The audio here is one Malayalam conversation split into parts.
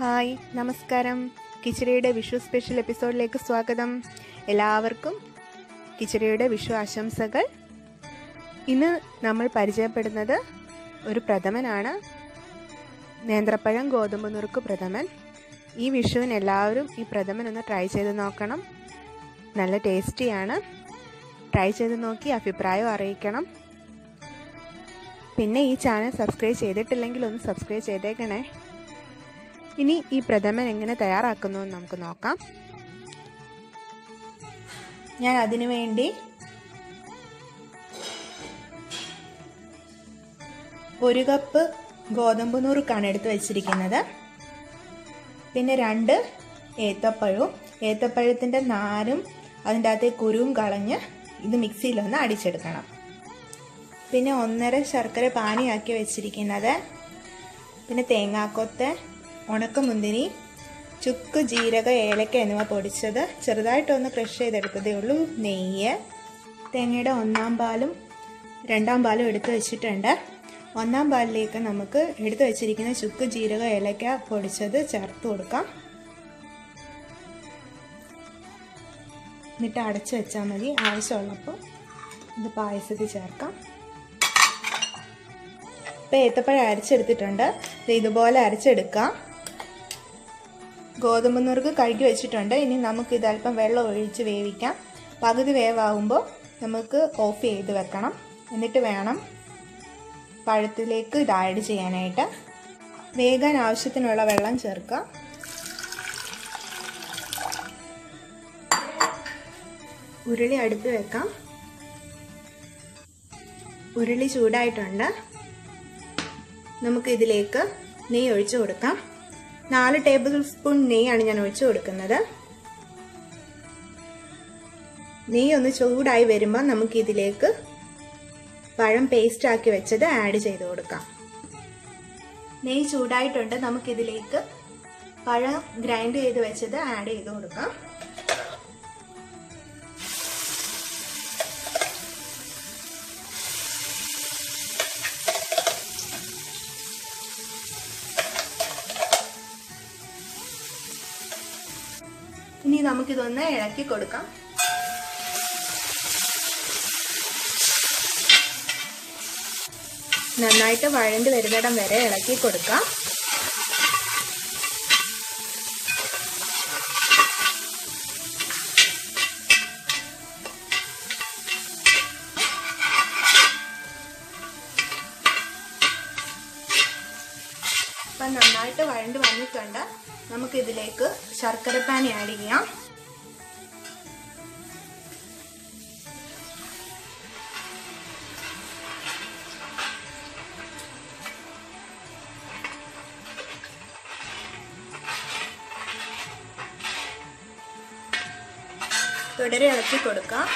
ഹായ് നമസ്കാരം കിച്ചടിയുടെ വിഷു സ്പെഷ്യൽ എപ്പിസോഡിലേക്ക് സ്വാഗതം എല്ലാവർക്കും കിച്ചടിയുടെ വിഷു ആശംസകൾ ഇന്ന് നമ്മൾ പരിചയപ്പെടുന്നത് ഒരു പ്രഥമനാണ് നേന്ത്രപ്പഴം ഗോതമ്പ് നുറുക്ക് പ്രഥമൻ ഈ വിഷുവിന് എല്ലാവരും ഈ പ്രഥമൻ ഒന്ന് ട്രൈ ചെയ്ത് നോക്കണം നല്ല ടേസ്റ്റിയാണ് ട്രൈ ചെയ്ത് നോക്കി അഭിപ്രായം അറിയിക്കണം പിന്നെ ഈ ചാനൽ സബ്സ്ക്രൈബ് ചെയ്തിട്ടില്ലെങ്കിൽ ഒന്ന് സബ്സ്ക്രൈബ് ചെയ്തേക്കണേ ഇനി ഈ പ്രഥമൻ എങ്ങനെ തയ്യാറാക്കുന്നു എന്ന് നമുക്ക് നോക്കാം ഞാൻ അതിനു വേണ്ടി ഒരു കപ്പ് ഗോതമ്പ് നുറുക്കാണ് എടുത്ത് വെച്ചിരിക്കുന്നത് പിന്നെ രണ്ട് ഏത്തപ്പഴവും ഏത്തപ്പഴത്തിൻ്റെ നാരും അതിൻ്റെ അകത്തെ കുരുവും കളഞ്ഞ് ഇത് മിക്സിയിലൊന്ന് അടിച്ചെടുക്കണം പിന്നെ ഒന്നര ശർക്കര പാനിയാക്കി വെച്ചിരിക്കുന്നത് പിന്നെ തേങ്ങാക്കൊത്ത് ഉണക്കമുന്തിരി ചുക്ക് ജീരക ഏലക്ക എന്നിവ പൊടിച്ചത് ചെറുതായിട്ടൊന്ന് ക്രഷ് ചെയ്തെടുത്തതേ ഉള്ളൂ നെയ്യ് തേങ്ങയുടെ ഒന്നാം പാലും രണ്ടാം പാലും എടുത്തു വെച്ചിട്ടുണ്ട് ഒന്നാം പാലിലേക്ക് നമുക്ക് എടുത്തു വെച്ചിരിക്കുന്ന ചുക്ക് ജീരക ഏലക്ക പൊടിച്ചത് ചേർത്ത് കൊടുക്കാം എന്നിട്ട് അടച്ചു വെച്ചാൽ മതി ആവശ്യമുള്ളപ്പോൾ ഇത് പായസത്തിൽ ചേർക്കാം ഇപ്പം ഏത്തപ്പഴം അരച്ചെടുത്തിട്ടുണ്ട് ഇതുപോലെ അരച്ചെടുക്കാം ഗോതമ്പ് നുറുക്ക് കഴുകി വെച്ചിട്ടുണ്ട് ഇനി നമുക്ക് ഇത് അല്പം വെള്ളം ഒഴിച്ച് വേവിക്കാം പകുതി വേവാകുമ്പോൾ നമുക്ക് ഓഫ് ചെയ്ത് വെക്കണം എന്നിട്ട് വേണം പഴത്തിലേക്ക് ഇത് ആഡ് ചെയ്യാനായിട്ട് വേകാൻ ആവശ്യത്തിനുള്ള വെള്ളം ചേർക്കാം ഉരുളി അടുത്ത് വെക്കാം ഉരുളി ചൂടായിട്ടുണ്ട് നമുക്ക് ഇതിലേക്ക് നെയ്യ് ഒഴിച്ചു കൊടുക്കാം നാല് ടേബിൾ സ്പൂൺ നെയ്യാണ് ഞാൻ ഒഴിച്ചു കൊടുക്കുന്നത് നെയ്യ് ഒന്ന് ചൂടായി വരുമ്പോൾ നമുക്ക് ഇതിലേക്ക് പഴം പേസ്റ്റ് ആക്കി വെച്ചത് ആഡ് ചെയ്ത് കൊടുക്കാം നെയ്യ് ചൂടായിട്ടുണ്ട് നമുക്കിതിലേക്ക് പഴം ഗ്രൈൻഡ് ചെയ്ത് വെച്ചത് ആഡ് ചെയ്ത് കൊടുക്കാം ഇനി നമുക്കിതൊന്ന് ഇളക്കി കൊടുക്കാം നന്നായിട്ട് വഴണ്ട് വരുന്നിടം വരെ ഇളക്കി കൊടുക്കാം ഇപ്പം നന്നായിട്ട് വഴണ്ട് വന്നിട്ടുണ്ട് നമുക്കിതിലേക്ക് ശർക്കരപ്പാനി ആഡ് ചെയ്യാം തുടരെ ഇളക്കി കൊടുക്കാം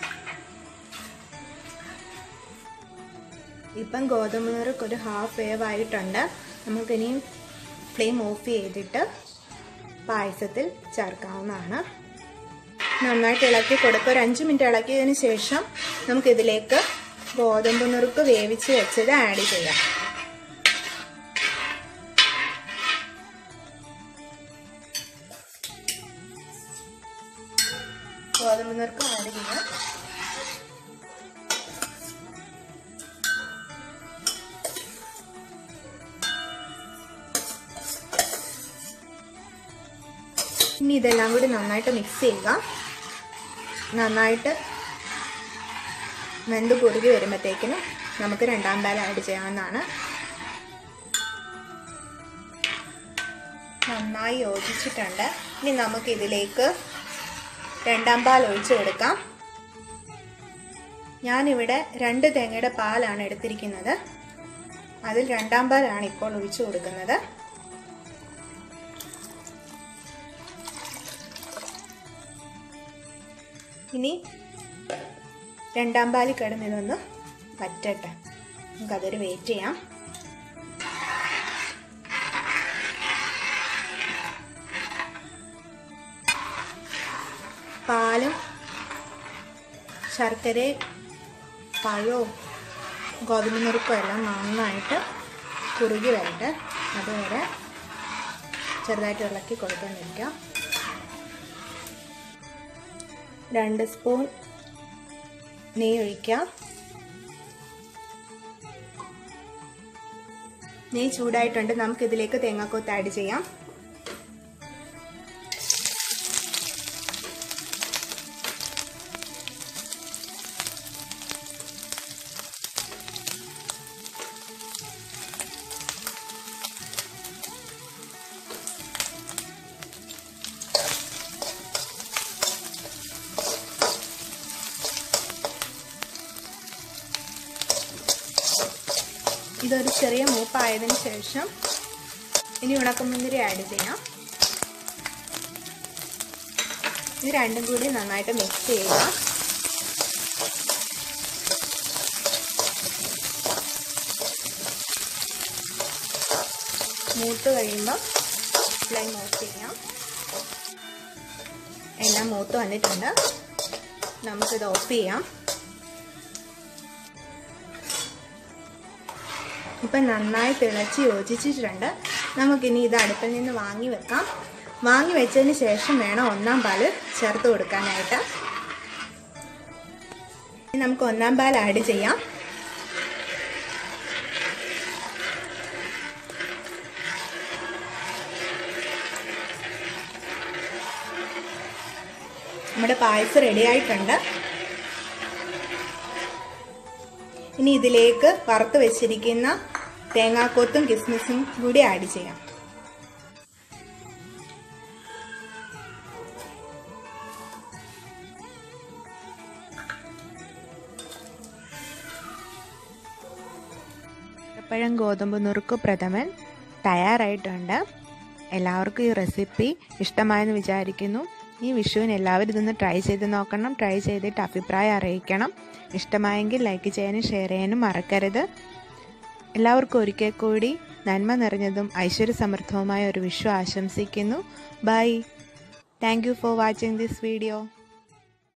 ഇപ്പം ഗോതമ്പ് നിറക്ക് ഒരു ഹാഫ് വേവ് ആയിട്ടുണ്ട് നമുക്കിനി ഫ്ലെയിം ഓഫ് ചെയ്തിട്ട് പായസത്തിൽ ചേർക്കാവുന്നതാണ് നന്നായിട്ട് ഇളക്കി കൊടുക്കുക ഒരു അഞ്ച് മിനിറ്റ് ഇളക്കിയതിന് ശേഷം നമുക്കിതിലേക്ക് ഗോതമ്പ് നുറുക്ക് വേവിച്ച് വെച്ചത് ആഡ് ചെയ്യാം ഗോതമ്പ് നുറുക്ക് ആഡ് ചെയ്യാം ഇനി ഇതെല്ലാം കൂടി നന്നായിട്ട് മിക്സ് ചെയ്യുക നന്നായിട്ട് വെന്ത് കുറുകി വരുമ്പോഴത്തേക്കിനും നമുക്ക് രണ്ടാം പാൽ ആഡ് ചെയ്യാവുന്നതാണ് നന്നായി യോജിച്ചിട്ടുണ്ട് ഇനി നമുക്ക് ഇതിലേക്ക് രണ്ടാം പാൽ ഒഴിച്ചു കൊടുക്കാം ഞാനിവിടെ രണ്ട് തേങ്ങയുടെ പാലാണ് എടുത്തിരിക്കുന്നത് അതിൽ രണ്ടാം പാലാണ് ഇപ്പോൾ ഒഴിച്ചു കൊടുക്കുന്നത് ഇനി രണ്ടാം പാലിൽ കിടന്ന് ഇതൊന്ന് വറ്റട്ടെ നമുക്കതൊരു വെയിറ്റ് ചെയ്യാം പാലും ശർക്കരയും പഴവും ഗോതമ്പ് നുറുക്കും എല്ലാം നന്നായിട്ട് കുറുകി വരട്ടെ അതുവരെ ചെറുതായിട്ട് ഇളക്കി കൊടുത്തോണ്ടിരിക്കാം രണ്ട് സ്പൂൺ നെയ്യ് ഒഴിക്കാം നെയ്യ് ചൂടായിട്ടുണ്ട് നമുക്ക് ഇതിലേക്ക് തേങ്ങാക്കൊത്ത് ആഡ് ചെയ്യാം ഇതൊരു ചെറിയ മൂപ്പായതിനു ശേഷം ഇനി ഉണക്കമുന്തിരി ആഡ് ചെയ്യാം ഇത് രണ്ടും കൂടി നന്നായിട്ട് മിക്സ് ചെയ്യുക മൂത്ത് കഴിയുമ്പോൾ ഫ്ലെയിം ഓഫ് ചെയ്യാം എല്ലാം മൂത്ത് വന്നിട്ടുണ്ട് നമുക്കിത് ഓഫ് ചെയ്യാം ഇപ്പം നന്നായി തിളച്ച് യോജിച്ചിട്ടുണ്ട് നമുക്കിനി ഇത് അടുപ്പിൽ നിന്ന് വാങ്ങി വെക്കാം വാങ്ങി വെച്ചതിന് ശേഷം വേണം ഒന്നാം പാല് ചേർത്ത് കൊടുക്കാനായിട്ട് നമുക്ക് ഒന്നാം പാൽ ആഡ് ചെയ്യാം നമ്മുടെ പായസം റെഡി ആയിട്ടുണ്ട് ഇനി ഇതിലേക്ക് വറുത്ത് വെച്ചിരിക്കുന്ന തേങ്ങാക്കൊത്തും കിസ്മിസും കൂടി ആഡ് ചെയ്യാം പഴം ഗോതമ്പ് നുറുക്ക് പ്രഥമൻ തയ്യാറായിട്ടുണ്ട് എല്ലാവർക്കും ഈ റെസിപ്പി ഇഷ്ടമായെന്ന് വിചാരിക്കുന്നു ഈ വിഷുവിന് എല്ലാവരും ഇതൊന്ന് ട്രൈ ചെയ്ത് നോക്കണം ട്രൈ ചെയ്തിട്ട് അഭിപ്രായം അറിയിക്കണം ഇഷ്ടമായെങ്കിൽ ലൈക്ക് ചെയ്യാനും ഷെയർ ചെയ്യാനും മറക്കരുത് എല്ലാവർക്കും ഒരിക്കൽ കൂടി നന്മ നിറഞ്ഞതും ഐശ്വര്യസമൃദ്ധവുമായ ഒരു വിഷു ആശംസിക്കുന്നു bye thank you for watching this video